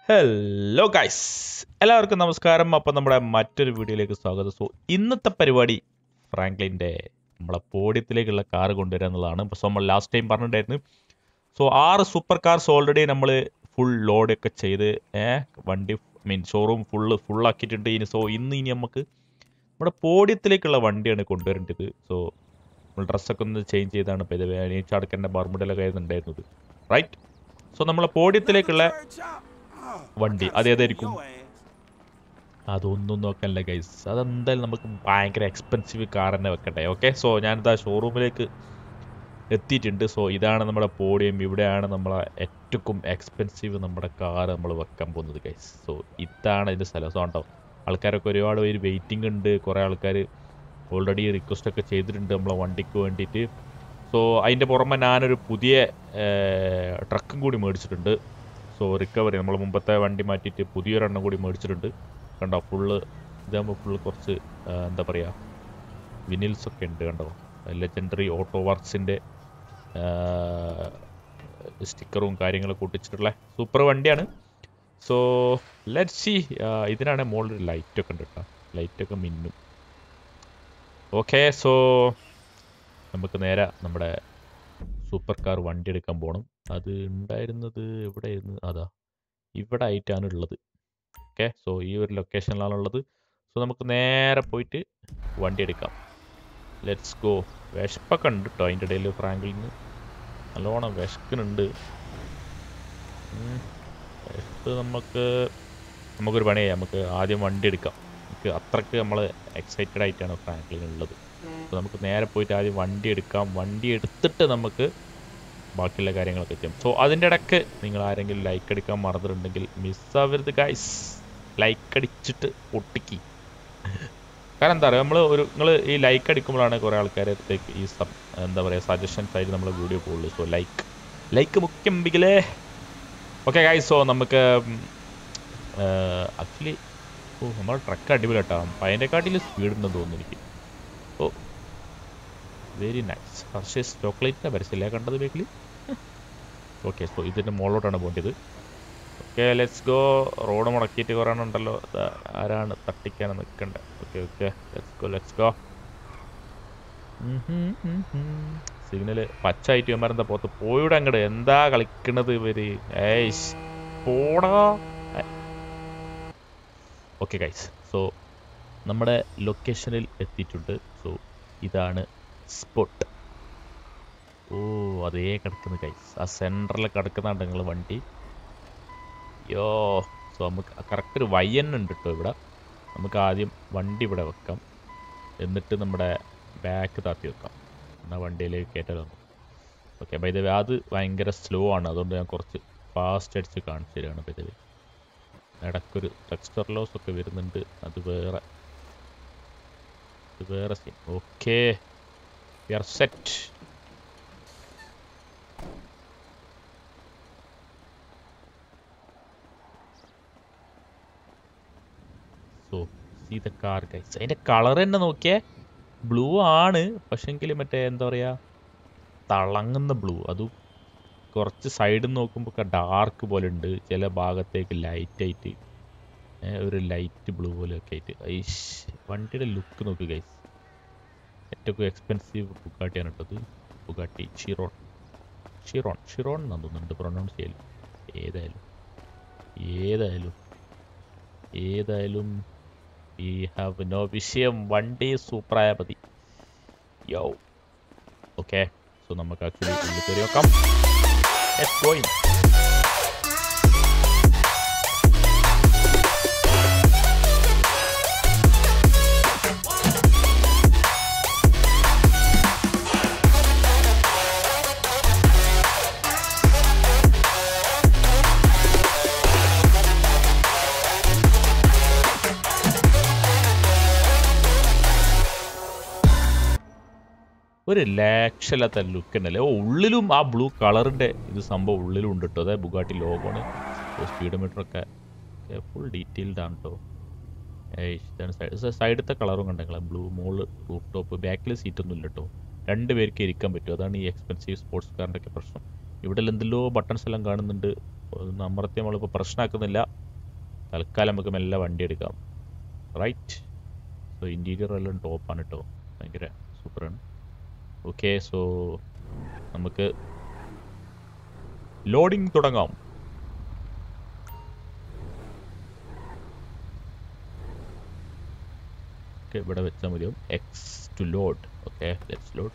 Hello guys എല്ലാവർക്കും നമസ്കാരം അപ്പം നമ്മുടെ മറ്റൊരു വീഡിയോയിലേക്ക് സ്വാഗതം സോ ഇന്നത്തെ പരിപാടി ഫ്രാങ്ക്ലിൻ്റെ നമ്മളെ പോഡിയത്തിലേക്കുള്ള കാർ കൊണ്ടുവരിക എന്നുള്ളതാണ് സോ നമ്മൾ ലാസ്റ്റ് ടൈം പറഞ്ഞിട്ടുണ്ടായിരുന്നു സോ ആറ് സൂപ്പർ കാർസ് ഓൾറെഡി നമ്മൾ ഫുൾ ലോഡൊക്കെ ചെയ്ത് ഏ വണ്ടി മീൻ ഷോറൂം ഫുള്ള് ഫുള്ളാക്കിയിട്ടുണ്ട് ഇനി സോ ഇന്ന് ഇനി നമുക്ക് നമ്മുടെ പോഡിയത്തിലേക്കുള്ള വണ്ടിയാണ് കൊണ്ടുവരേണ്ടത് സോ നമ്മൾ ഡ്രസ്സൊക്കെ ഒന്ന് ചേഞ്ച് ചെയ്താണ് ഇപ്പോൾ ഇത് നീച്ചാടക്കൻ്റെ ബർമുഡലൊക്കെ ആയിരുന്നുണ്ടായിരുന്നത് റൈറ്റ് സോ നമ്മളെ പോഡിയത്തിലേക്കുള്ള വണ്ടി അതേതായിരിക്കും അതൊന്നും നോക്കാനല്ല ഗൈസ് അതെന്തായാലും നമുക്ക് ഭയങ്കര എക്സ്പെൻസീവ് കാർ തന്നെ വെക്കട്ടെ ഓക്കെ സോ ഞാനിതാ ഷോറൂമിലേക്ക് എത്തിയിട്ടുണ്ട് സോ ഇതാണ് നമ്മുടെ പോഡിയം ഇവിടെയാണ് നമ്മളെ ഏറ്റവും എക്സ്പെൻസീവ് നമ്മുടെ കാർ നമ്മൾ വെക്കാൻ പോകുന്നത് ഗൈസ് സോ ഇതാണ് ഇതിൻ്റെ സ്ഥലം സോ ഉണ്ടോ ആൾക്കാരൊക്കെ ഒരുപാട് പേര് വെയിറ്റിംഗ് ഉണ്ട് കുറേ ആൾക്കാർ ഓൾറെഡി റിക്വസ്റ്റ് ഒക്കെ ചെയ്തിട്ടുണ്ട് നമ്മളെ വണ്ടിക്ക് വേണ്ടിയിട്ട് സോ അതിൻ്റെ പുറമെ ഞാനൊരു പുതിയ ട്രക്കും കൂടി മേടിച്ചിട്ടുണ്ട് സോ റിക്കവറി നമ്മൾ മുമ്പത്തെ വണ്ടി മാറ്റിയിട്ട് പുതിയൊരെണ്ണം കൂടി മേടിച്ചിട്ടുണ്ട് കണ്ടോ ഫുള്ള് ഇതാകുമ്പോൾ ഫുള്ള് കുറച്ച് ആ, എന്താ പറയുക വിനിൽസ് ഒക്കെ ഉണ്ട് കണ്ടോ ലെജൻഡറി ഓട്ടോ വർക്സിൻ്റെ സ്റ്റിക്കറും കാര്യങ്ങളൊക്കെ ഒട്ടിച്ചിട്ടുള്ള സൂപ്പർ വണ്ടിയാണ് സോ ലെറ്റ് സി ഇതിനാണ് മുകളിൽ ലൈറ്റൊക്കെ ഉണ്ട് കേട്ടോ ലൈറ്റൊക്കെ മിന്നും ഓക്കെ സോ നമുക്ക് നേരെ നമ്മുടെ സൂപ്പർ കാർ വണ്ടി എടുക്കാൻ പോകണം അത് ഉണ്ടായിരുന്നത് എവിടെയായിരുന്നു അതാ ഇവിടെ ആയിട്ടാണ് ഉള്ളത് ഓക്കെ സോ ഈ ഒരു ലൊക്കേഷനിലാണ് ഉള്ളത് സോ നമുക്ക് നേരെ പോയിട്ട് വണ്ടി എടുക്കാം ലെറ്റ്സ് ഗോ വിശപ്പൊക്കെ ഉണ്ട് കേട്ടോ അതിൻ്റെ ഇടയിൽ ഫ്രാങ്കിൽ നിന്ന് നല്ലോണം വിശക്കുന്നുണ്ട് ഉം. വിശപ്പ് നമുക്ക് നമുക്കൊരു പണി ചെയ്യാം നമുക്ക് ആദ്യം വണ്ടി എടുക്കാം നമുക്ക് അത്രക്ക് നമ്മൾ എക്സൈറ്റഡ് ആയിട്ടാണ് ഫ്രാങ്ക്ലിൻ ഉള്ളത് അപ്പോൾ നമുക്ക് നേരെ പോയിട്ട് ആദ്യം വണ്ടി എടുക്കാം വണ്ടി എടുത്തിട്ട് നമുക്ക് ബാക്കിയുള്ള കാര്യങ്ങളൊക്കെ ചെയ്യാം സോ അതിൻ്റെ ഇടയ്ക്ക് നിങ്ങൾ ആരെങ്കിലും ലൈക്ക് അടിക്കാൻ മറന്നിട്ടുണ്ടെങ്കിൽ മിസ്സാവരുത് ഗൈസ് ലൈക്ക് അടിച്ചിട്ട് ഒട്ടിക്കി കാരണം എന്താ പറയുക നമ്മൾ ഒരു നിങ്ങൾ ഈ ലൈക്ക് അടിക്കുമ്പോഴാണ് കുറേ ആൾക്കാരെ അടുത്തേക്ക് ഈ സബ് എന്താ പറയുക സജഷൻസ് ആയിട്ട് നമ്മൾ വീഡിയോ പോകുള്ളൂ സോ ലൈക്ക് ലൈക്ക് മുഖ്യം ബിഗിലേ ഓക്കെ ഗൈസ് സോ നമുക്ക് ആക്ച്വലി ഓ നമ്മുടെ ട്രക്ക് അടിപൊളി കേട്ടോ അതിനെക്കാട്ടിൽ സ്പീഡ് ഉണ്ടെന്ന് തോന്നുന്നു എനിക്ക് ഓ വെരി നൈസ് ഹർഷേസ് ചോക്ലേറ്റിൻ്റെ പരസ്യമില്ലേ കണ്ടത് ബേക്കിൽ ഓക്കെ സോ ഇതിൻ്റെ മുകളിലോട്ടാണ് പോകേണ്ടത് ഓക്കെ ലെറ്റ്സ് ഗോ റോഡ് മുടക്കിയിട്ട് കുറേ എണ്ണം ഉണ്ടല്ലോ ദാ ആരാണ് തട്ടിക്കാൻ നിൽക്കേണ്ടത് okay okay let's go let's go signal പച്ച ആയിട്ട് ഇവന്മാരെന്താ പുറത്ത് പോയുടെ അങ്ങോട്ട് എന്താ കളിക്കണത് ഇവര് ഏയ്സ് പോടാ ഓക്കെ ഗൈസ് സോ നമ്മുടെ ലൊക്കേഷനിൽ എത്തിയിട്ടുണ്ട് സോ ഇതാണ് സ്പോട്ട് ഓ അതേ കിടക്കുന്ന ഗൈസ് ആ സെൻറ്ററിൽ കിടക്കുന്നുണ്ട് നിങ്ങൾ വണ്ടി യോ സോ നമുക്ക് കറക്റ്റ് ഒരു വയ്യൻ ഉണ്ട് കേട്ടോ ഇവിടെ നമുക്ക് ആദ്യം വണ്ടി ഇവിടെ വെക്കാം എന്നിട്ട് നമ്മുടെ ബാക്ക് താത്തി വെക്കാം എന്നാൽ വണ്ടിയിലേക്ക് കയറ്റാലോ ഓക്കെ ബൈ ദ വേ അത് ഭയങ്കര സ്ലോ ആണ് അതുകൊണ്ട് ഞാൻ കുറച്ച് ഫാസ്റ്റ് അടിച്ച് കാണിച്ചു തരികയാണ് ബൈ ദ വേ ഇടയ്ക്കൊരു ടെക്സ്റ്റർ ലോസ് ഒക്കെ വരുന്നുണ്ട് അത് വേറെ അത് വേറെ scene okay we are set so see the car guys അതിൻ്റെ കളർ തന്നെ നോക്കിയേ ബ്ലൂ ആണ് പക്ഷെങ്കിൽ മറ്റേ എന്താ പറയുക തിളങ്ങുന്ന ബ്ലൂ അതും കുറച്ച് സൈഡിൽ നോക്കുമ്പോൾ ഡാർക്ക് പോലെ ഉണ്ട് ചില ഭാഗത്തേക്ക് ലൈറ്റ് ആയിട്ട് ഏ, ഒരു ലൈറ്റ് ബ്ലൂ പോലെയൊക്കെ ആയിട്ട് ഐഷ് വണ്ടിയുടെ ലുക്ക് നോക്ക് ഗൈസ് ഏറ്റവും എക്സ്പെൻസീവ് ബുഗാട്ടിയാണ് കേട്ടത് ബുഗാട്ടി ഷിറോൺ ഷിറോൺ ഷിറോൺ എന്നാണ് തോന്നുന്നുണ്ട് പ്രൊനൗൺസ് ചെയ്യൽ ഏതായാലും ഏതായാലും ഏതായാലും ഈ ഹാവ് നോ വിഷയം വണ്ടി സൂപ്പറായ മതി യോ ഓക്കെ സോ നമുക്ക് ആക്ച്വലി ഉള്ളിൽ കയറി നോക്കാം Let's go in. ഒരു ലാക്ഷല്ലാത്ത ലുക്ക് ഉണ്ടല്ലേ ഓ ഉള്ളിലും ആ ബ്ലൂ കളറിൻ്റെ ഇത് സംഭവം ഉള്ളിലും ഉണ്ട് കേട്ടോ അതായത് ബുഗാട്ടി ലോഗോണ് സ്പീഡ് മീറ്ററൊക്കെ ഫുൾ ഡീറ്റെയിൽഡ് ആണ് കേട്ടോ ഏയ് ഇതാണ് സൈഡ് സൈഡത്തെ കളറും കണ്ടെങ്കിൽ ബ്ലൂ മോള് റൂഫ് ടോപ്പ് ബാക്കിൽ സീറ്റൊന്നും ഇല്ല കേട്ടോ രണ്ട് പേർക്ക് ഇരിക്കാൻ പറ്റും അതാണ് ഈ എക്സ്പെൻസീവ് സ്പോർട്സ് കാറിൻ്റെ ഒക്കെ പ്രശ്നം ഇവിടെ എന്തെല്ലോ ബട്ടൺസ് എല്ലാം കാണുന്നുണ്ട് അപ്പോൾ അതൊന്നും അമർത്തി നമ്മളിപ്പോൾ പ്രശ്നമാക്കുന്നില്ല തൽക്കാലം നമുക്ക് മെല്ലെ വണ്ടി എടുക്കാം റൈറ്റ് സോ ഇൻറ്റീരിയർ എല്ലാം ടോപ്പാണ് കേട്ടോ ഭയങ്കര സൂപ്പറാണ് ഓക്കെ സോ നമുക്ക് ലോഡിംഗ് തുടങ്ങാം ഓക്കെ ഇവിടെ വെച്ചാൽ മതിയാവും X to load okay let's load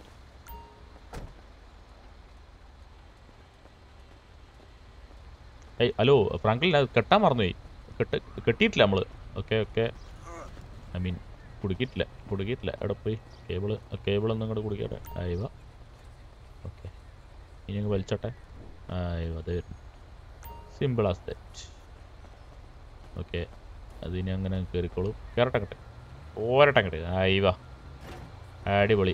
ഏയ് ഹലോ ഫ്രാങ്കിളിൻ അത് കെട്ടാൻ മറന്നുപോയി കെട്ട് കെട്ടിയിട്ടില്ല നമ്മൾ ഓക്കെ ഓക്കെ ഐ മീൻ കുടുക്കിയിട്ടില്ല കുടുക്കിയിട്ടില്ല എവിടെ പോയി കേബിള് കേബിൾ ഒന്നും കൂടെ കുടിക്കട്ടെ ആയിവ ഓക്കെ ഇനി അങ്ങ് വലിച്ചോട്ടെ ആയിവ അത് വരുന്നു സിമ്പിൾ ആസ് ദറ്റ് ഓക്കെ അതിനെ അങ്ങനെ കയറിക്കോളൂ കയറട്ടെ കട്ടെ ഓരട്ടെ അങ്ങോട്ട് ആയിവ അടിപൊളി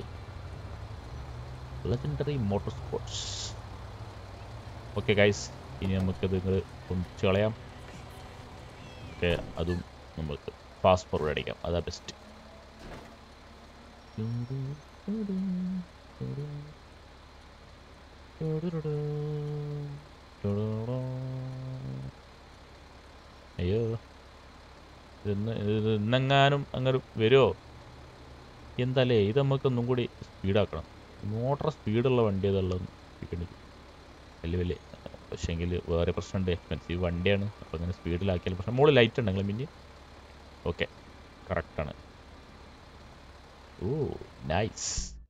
legendary motor sports okay guys ഇനി നമുക്കത് ഇങ്ങോട്ട് പൊന്തിച്ച് കളയാം ഓക്കെ അതും നമുക്ക് ഫാസ്റ്റ് ഫോർവേഡ് അടിക്കാം അതാ ബെസ്റ്റ് അയ്യോ ഇന്ന് ഇത് ഇന്നെങ്ങാനും അങ്ങനെ വരുമോ എന്താലേ ഇത് നമുക്ക് ഒന്നും കൂടി സ്പീഡാക്കണം മോട്ടർ സ്പീഡുള്ള വണ്ടി ഏതുള്ളത് വലിയ വലിയ പക്ഷേങ്കിൽ വേറെ പ്രശ്നമുണ്ട് എക്സ്പെൻസീവ് വണ്ടിയാണ് അപ്പോൾ അങ്ങനെ സ്പീഡിലാക്കിയാൽ പ്രശ്നം മുകളിൽ ലൈറ്റ് ഉണ്ടെങ്കിൽ പിന്നെ ഓക്കെ കറക്റ്റാണ് ഓ നൈസ്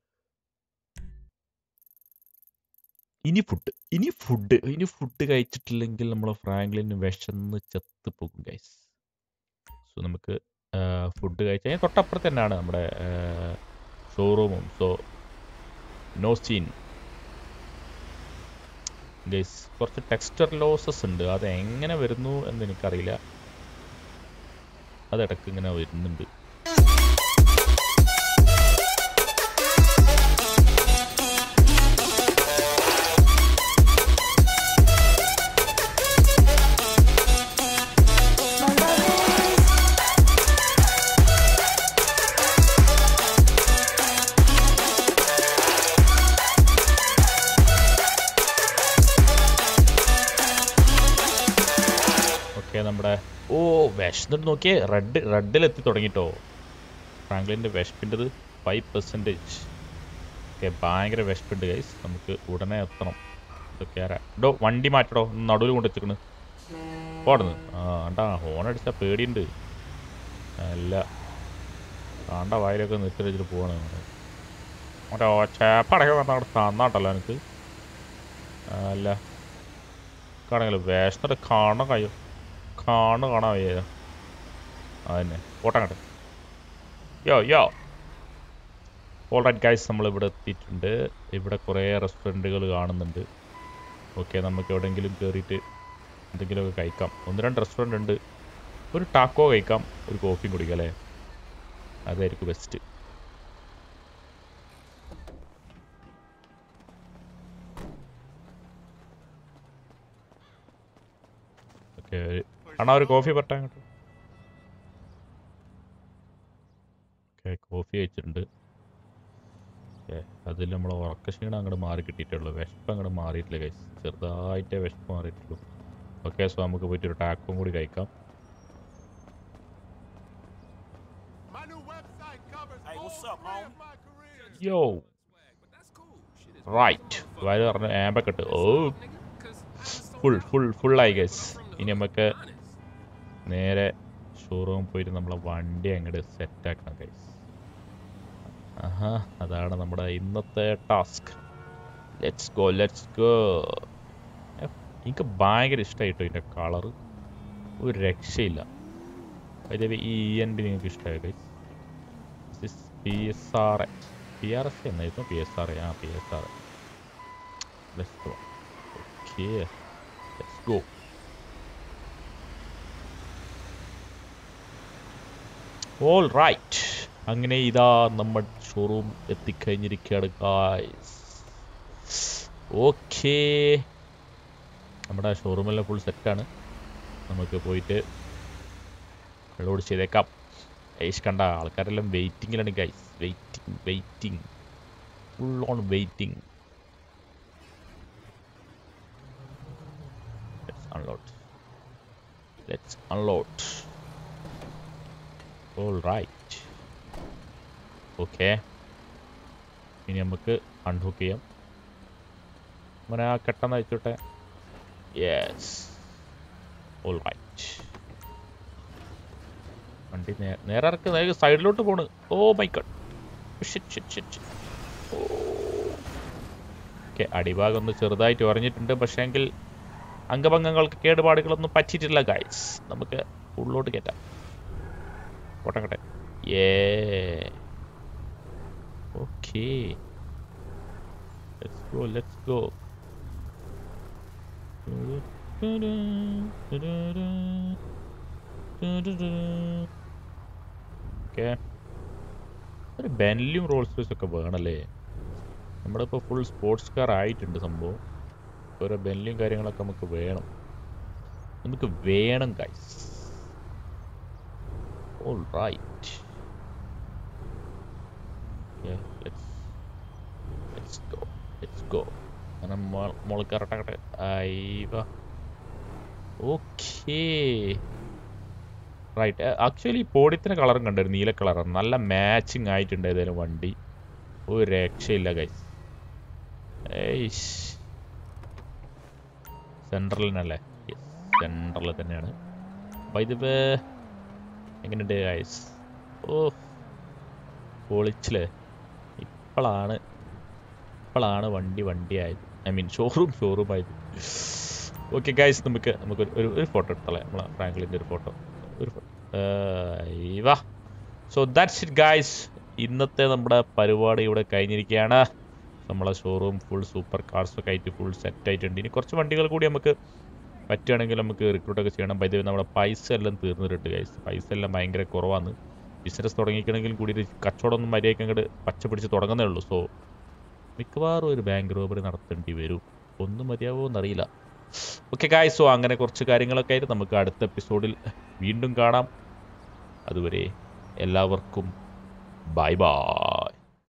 ഇനി ഫുഡ് ഇനി ഫുഡ് ഇനി ഫുഡ് കഴിച്ചിട്ടില്ലെങ്കിൽ നമ്മൾ ഫ്രാങ്ക്ലിന് വിശന്ന് ചത്ത് പോകും ഗൈസ് സോ നമുക്ക് ഫുഡ് കഴിച്ച് കഴിഞ്ഞാൽ തൊട്ടപ്പുറത്ത് തന്നെയാണ് നമ്മുടെ ഷോറൂമും സോ നോ സീൻ ഗൈസ് കുറച്ച് ടെക്സ്ചർ ലോസസ് ഉണ്ട് അത് എങ്ങനെ വരുന്നു എന്ന് എനിക്കറിയില്ല അത് ഇടയ്ക്ക് ഇങ്ങനെ വരുന്നുണ്ട് ഓക്കെ നമ്മുടെ ഓ വിശന്നിട്ട് നോക്കിയേ റെഡ് റെഡിലെത്തി തുടങ്ങിട്ടോ ഫ്രാങ്ക്ലിൻ്റെ വിശപ്പിൻ്റെത് ഫൈവ് പെർസെൻറ്റേജ് ഓക്കെ ഭയങ്കര വിശപ്പുണ്ട് ഗൈസ് നമുക്ക് ഉടനെ എത്തണം ഇതൊക്കെ ആരാ ഡോ വണ്ടി മാറ്റടോ നടുവിൽ കൊണ്ട് വെച്ചിക്കണ് പോടുന്നു ആ കണ്ടാ ഹോൺ അടിച്ചാൽ പേടിയുണ്ട് അല്ല കാണ്ട വായിലൊക്കെ നിർത്തി വെച്ചിട്ട് പോവാണ് മറ്റേ ചേപ്പടക്കം വന്നാൽ അവിടെ തന്നാട്ടല്ലോ എനിക്ക് അല്ല കാണെങ്കിൽ വേഷത്തെ കാണാൻ കഴിയോ കാണു കാണാൻ വയ്യ അതന്നെ ഓട്ടങ്ങട്ടെ യോ യോ ഓൾറൈറ്റ് ഗൈസ് നമ്മൾ ഇവിടെ എത്തിയിട്ടുണ്ട് ഇവിടെ കുറേ റെസ്റ്റോറൻറ്റുകൾ കാണുന്നുണ്ട് ഓക്കെ നമുക്ക് എവിടെയെങ്കിലും കയറിയിട്ട് എന്തെങ്കിലുമൊക്കെ കഴിക്കാം ഒന്ന് രണ്ട് റെസ്റ്റോറൻ്റ് ഉണ്ട് ഒരു ടാക്കോ കഴിക്കാം ഒരു കോഫിയും കുടിക്കാം അല്ലേ അതായിരിക്കും ബെസ്റ്റ് ഓക്കെ അണ്ണാ ഒരു കോഫി പറ്റാൻ അങ്ങോട്ട് ഓക്കെ കോഫി കഴിച്ചിട്ടുണ്ട് ഓക്കെ അതിൽ നമ്മൾ ഉറക്ക ക്ഷീണം അങ്ങോട്ട് മാറി കിട്ടിയിട്ടുള്ളൂ വിശപ്പ് അങ്ങോട്ട് മാറിയിട്ടില്ല കഴിച്ച് ചെറുതായിട്ടേ വിശപ്പ് മാറിയിട്ടുള്ളൂ ഓക്കെ സോ നമുക്ക് പോയിട്ട് ഒരു ടാക്കും കൂടി കഴിക്കാം My new website covers Hey, what's all up, three home? of my careers. Yo right വയറ് പറഞ്ഞ ആമ്പൊക്കെ ഇട്ട് ഓ ഫുൾ ഫുൾ ഫുള്ളായി ഗൈസ് ഇനി നമുക്ക് നേരെ ഷോറൂം പോയിട്ട് നമ്മളെ വണ്ടി അങ്ങോട്ട് സെറ്റാക്കണം ഗൈസ് ആഹാ അതാണ് നമ്മുടെ ഇന്നത്തെ task let's go let's go എനിക്ക് ഭയങ്കര ഇഷ്ടമായിട്ടോ ഇതിൻ്റെ കളറ് ഒരു രക്ഷയില്ല അതേ ഈ എൻ്റെ നിങ്ങൾക്ക് ഇഷ്ടമായ guys P S R P R S എന്നായിരുന്നു പി എസ് ആർ ആ P S R let's go okay let's go all right അങ്ങനെ ഇതാ നമ്മൾ ഷോറൂം എത്തിക്കഴിഞ്ഞിരിക്കുകയാണ് ഗായ്സ് ഓക്കേ നമ്മുടെ ഷോറൂമെല്ലാം ഫുൾ സെറ്റാണ് നമുക്ക് പോയിട്ട് ലോഡ് ചെയ്തേക്കാം ഐഷ് കണ്ട ആൾക്കാരെല്ലാം വെയിറ്റിങ്ങിലാണ് guys waiting waiting full on waiting unload. Let's unload. All right. Okay. ഇനി നമുക്ക് അൺഹുക്ക് ചെയ്യാം അങ്ങനെ ആ കെട്ടെന്ന് വെച്ചോട്ടെ യെസ് ഓൾ റൈറ്റ് വണ്ടി നേ- നേരെ ഇറക്ക് നേരെ സൈഡിലോട്ട് പോണ് oh my god shit shit shit okay അടിഭാഗം ഒന്ന് ചെറുതായിട്ട് ഉറഞ്ഞിട്ടുണ്ട് പക്ഷേങ്കിൽ അംഗഭംഗങ്ങൾക്ക് കേടുപാടുകളൊന്നും പറ്റിയിട്ടില്ല ഗൈസ് നമുക്ക് ഉള്ളോട്ട് കയറ്റാം കോട്ടക്കട്ടെ ഏ okay let's go let's go okay ഒരു ബെൻലിയും റോൾസ് റോയ്സ് ഒക്കെ വേണമല്ലേ നമ്മുടെ ഇപ്പോൾ ഫുൾ സ്പോർട്സ് കാർ ആയിട്ടുണ്ട് സംഭവം ഓരോ ബെൻലിയും കാര്യങ്ങളൊക്കെ നമുക്ക് വേണം നമുക്ക് വേണം guys all right let's go let's go അങ്ങനെ മുകളിൽ കറക്റ്റാകട്ടെ അയ്യവ ഓക്കേ റൈറ്റ് ആക്ച്വലി പോടിത്തിന് കളറും കണ്ടായിരുന്നു നീല കളറാണ് നല്ല മാച്ചിങ് ആയിട്ടുണ്ട് ഏതായാലും വണ്ടി ഒരു രക്ഷയില്ല ഗൈസ് ഏയ്ഷ് സെൻട്രലിനല്ലേ സെൻട്രലിൽ തന്നെയാണ് അപ്പോൾ ഇത് എങ്ങനെയുണ്ട് ഗൈസ് ഓ പൊളിച്ചില്ലേ ഇപ്പോഴാണ് ഇപ്പോഴാണ് വണ്ടി വണ്ടിയായത് ഐ മീൻ ഷോറൂം ഷോറൂം ആയത് ഓക്കെ ഗൈസ് നമുക്ക് നമുക്ക് ഒരു- ഒരു ഒരു ഫോട്ടോ എടുത്തോളെ നമ്മളെ ഫ്രാങ്ക്ലിൻ്റെ ഒരു ഫോട്ടോ ഒരു വാ സോ ദാറ്റ്സ് ഇറ്റ് ഗൈസ് ഇന്നത്തെ നമ്മുടെ പരിപാടി ഇവിടെ കഴിഞ്ഞിരിക്കുകയാണ് നമ്മളെ ഷോറൂം ഫുൾ സൂപ്പർ കാർസ് ഒക്കെ ആയിട്ട് ഫുൾ സെറ്റ് ആയിട്ടുണ്ട് ഇനി കുറച്ച് വണ്ടികൾ കൂടി നമുക്ക് പറ്റുകയാണെങ്കിൽ നമുക്ക് റിക്രൂട്ടൊക്കെ ചെയ്യണം പൈത നമ്മുടെ പൈസ എല്ലാം തീർന്നിട്ടുണ്ട് ഗൈസ് പൈസ എല്ലാം ഭയങ്കര കുറവാണ് ബിസിനസ് തുടങ്ങിക്കണമെങ്കിലും കൂടി ഒരു കച്ചവടമൊന്നും മര്യാദയ്ക്ക് അങ്ങോട്ട് പച്ച പിടിച്ച് തുടങ്ങുന്നേ ഉള്ളൂ സോ മിക്കവാറും ഒരു ബാങ്ക് റോബറി നടത്തേണ്ടി വരും ഒന്നും മതിയാവോ എന്നറിയില്ല ഓക്കെ ഗായ് സോ അങ്ങനെ കുറച്ച് കാര്യങ്ങളൊക്കെ ആയിട്ട് നമുക്ക് അടുത്ത എപ്പിസോഡിൽ വീണ്ടും കാണാം അതുവരെ എല്ലാവർക്കും ബൈ ബൈ